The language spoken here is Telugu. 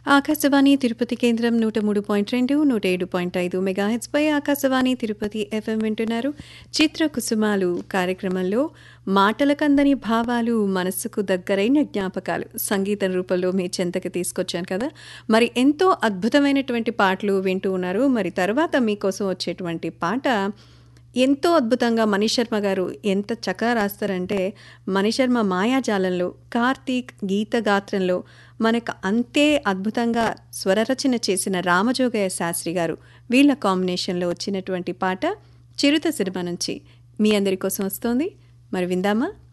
ఆకాశవాణి తిరుపతి కేంద్రం నూట మూడు పాయింట్ రెండు నూట ఏడు పాయింట్ ఐదు మెగాహెచ్పై ఆకాశవాణి తిరుపతి ఎఫ్ఎం వింటున్నారు చిత్ర కుసుమాలు కార్యక్రమంలో మాటలకందని భావాలు మనస్సుకు దగ్గరైన జ్ఞాపకాలు సంగీతం రూపంలో మీ చెంతకి తీసుకొచ్చాను కదా మరి ఎంతో అద్భుతమైనటువంటి పాటలు వింటూ ఉన్నారు మరి తర్వాత మీకోసం వచ్చేటువంటి పాట ఎంతో అద్భుతంగా మణిశర్మ గారు ఎంత చక్కగా రాస్తారంటే మణిశర్మ మాయాజాలంలో కార్తీక్ గీత గాత్రంలో మనకు అంతే అద్భుతంగా స్వరరచన చేసిన రామజోగయ్య శాస్త్రి గారు వీళ్ళ కాంబినేషన్లో వచ్చినటువంటి పాట చిరుత సినిమా నుంచి మీ అందరి కోసం వస్తోంది మరి విందామా